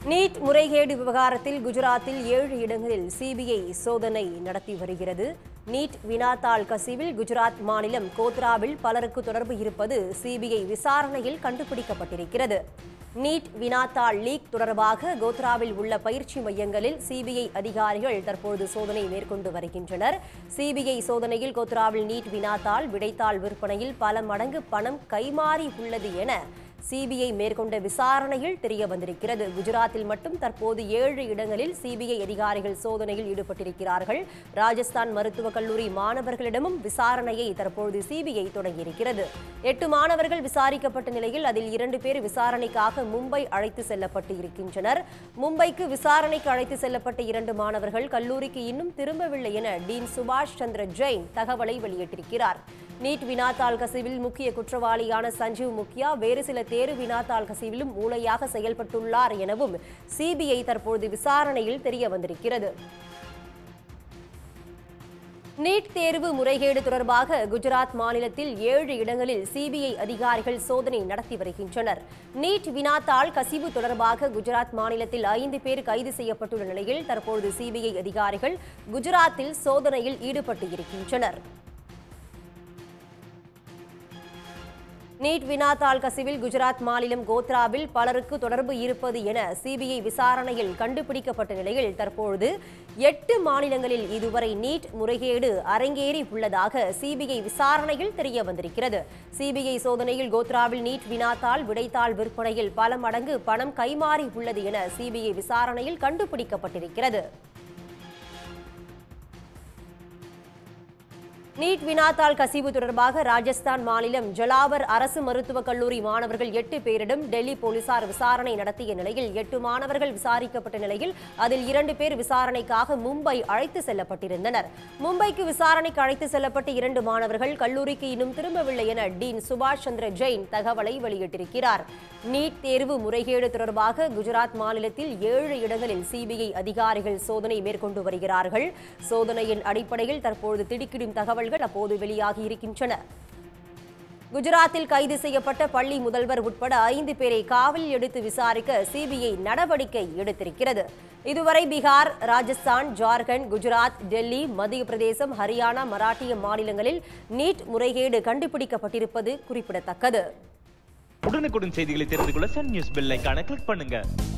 NEET முறைகேடு விவகாரத்தில் குஜராத்தில் ஏழு இடங்களில் சிபிஐ சோதனை நடத்தி வருகிறது நீட் வினாத்தாள் கசிவில் குஜராத் மாநிலம் கோத்ராவில் பலருக்கு தொடர்பு இருப்பது சிபிஐ விசாரணையில் கண்டுபிடிக்கப்பட்டிருக்கிறது நீட் வினாத்தாள் லீக் தொடர்பாக கோத்ராவில் உள்ள பயிற்சி மையங்களில் சிபிஐ அதிகாரிகள் தற்போது சோதனை மேற்கொண்டு வருகின்றனர் சிபிஐ சோதனையில் கோத்ராவில் நீட் வினாத்தாள் விடைத்தாள் விற்பனையில் பல மடங்கு பணம் கைமாறி உள்ளது என சிபிஐ மேற்கொண்ட விசாரணையில் தெரிய வந்திருக்கிறது குஜராத்தில் மட்டும் தற்போது ஏழு இடங்களில் சிபிஐ அதிகாரிகள் சோதனையில் ஈடுபட்டிருக்கிறார்கள் ராஜஸ்தான் மருத்துவக் கல்லூரி மாணவர்களிடமும் விசாரணையை தற்போது சிபிஐ தொடங்கியிருக்கிறது எட்டு மாணவர்கள் விசாரிக்கப்பட்ட நிலையில் அதில் இரண்டு பேர் விசாரணைக்காக மும்பை அழைத்து செல்லப்பட்டு இருக்கின்றனர் மும்பைக்கு விசாரணைக்கு அழைத்து செல்லப்பட்ட இரண்டு மாணவர்கள் கல்லூரிக்கு இன்னும் திரும்பவில்லை என டீன் சுபாஷ் சந்திர ஜெயின் தகவலை வெளியிட்டிருக்கிறார் நீட் வினாத்தாள் கசிவில் முக்கிய குற்றவாளியான சஞ்சீவ் முக்கியா வேறு சில தேர்வு வினாத்தாள் கசிவிலும் மூளையாக செயல்பட்டுள்ளார் எனவும் சிபிஐ தற்போது விசாரணையில் தெரிய வந்திருக்கிறது நீட் தேர்வு முறைகேடு தொடர்பாக குஜராத் மாநிலத்தில் ஏழு இடங்களில் சிபிஐ அதிகாரிகள் சோதனை நடத்தி வருகின்றனர் நீட் வினாத்தாள் கசிவு தொடர்பாக குஜராத் மாநிலத்தில் ஐந்து பேர் கைது செய்யப்பட்டுள்ள நிலையில் தற்போது சிபிஐ அதிகாரிகள் குஜராத்தில் சோதனையில் ஈடுபட்டு இருக்கின்றனர் நீட் வினாத்தாள் கசிவில் குஜராத் மாநிலம் கோத்ராவில் பலருக்கு தொடர்பு இருப்பது என சிபிஐ விசாரணையில் கண்டுபிடிக்கப்பட்ட நிலையில் தற்பொழுது எட்டு மாநிலங்களில் இதுவரை நீட் முறைகேடு அரங்கேறி உள்ளதாக சிபிஐ விசாரணையில் தெரிய வந்திருக்கிறது சிபிஐ சோதனையில் கோத்ராவில் நீட் வினாத்தாள் விடைத்தாள் விற்பனையில் பல மடங்கு பணம் கைமாறி உள்ளது என சிபிஐ விசாரணையில் கண்டுபிடிக்கப்பட்டிருக்கிறது நீட் வினாத்தாள் கசிவு தொடர்பாக ராஜஸ்தான் மாநிலம் ஜலாவர் அரசு மருத்துவக் கல்லூரி மாணவர்கள் எட்டு பேரிடம் டெல்லி போலீசார் விசாரணை நடத்திய நிலையில் எட்டு மாணவர்கள் விசாரிக்கப்பட்ட நிலையில் அதில் இரண்டு பேர் விசாரணைக்காக மும்பை அழைத்து செல்லப்பட்டிருந்தனர் மும்பைக்கு விசாரணைக்கு அழைத்து செல்லப்பட்ட இரண்டு மாணவர்கள் கல்லூரிக்கு இன்னும் திரும்பவில்லை என டீன் சுபாஷ் சந்திர ஜெயின் தகவலை வெளியிட்டிருக்கிறார் நீட் தேர்வு முறைகேடு தொடர்பாக குஜராத் மாநிலத்தில் ஏழு இடங்களில் சிபிஐ அதிகாரிகள் சோதனை மேற்கொண்டு வருகிறார்கள் சோதனையின் அடிப்படையில் தற்போது திடுக்கிடும் தகவல்கள் அப்போது வெளியாகி இருக்கின்றன குஜராத்தில் கைது செய்யப்பட்ட பள்ளி முதல்வர் உட்பட ஐந்து பேரை காவலில் எடுத்து விசாரிக்க சிபிஐ நடவடிக்கை எடுத்திருக்கிறது இதுவரை பீகார் ராஜஸ்தான் ஜார்க்கண்ட் குஜராத் டெல்லி மத்திய பிரதேசம் ஹரியானா மராட்டிய மாநிலங்களில் நீட் முறைகேடு கண்டுபிடிக்கப்பட்டிருப்பது குறிப்பிடத்தக்கது உடனுக்குடன் செய்திகளை தெரிந்து கொள்ள சன் நியூஸ் பெல் ஐகானை கிளிக் பண்ணுங்க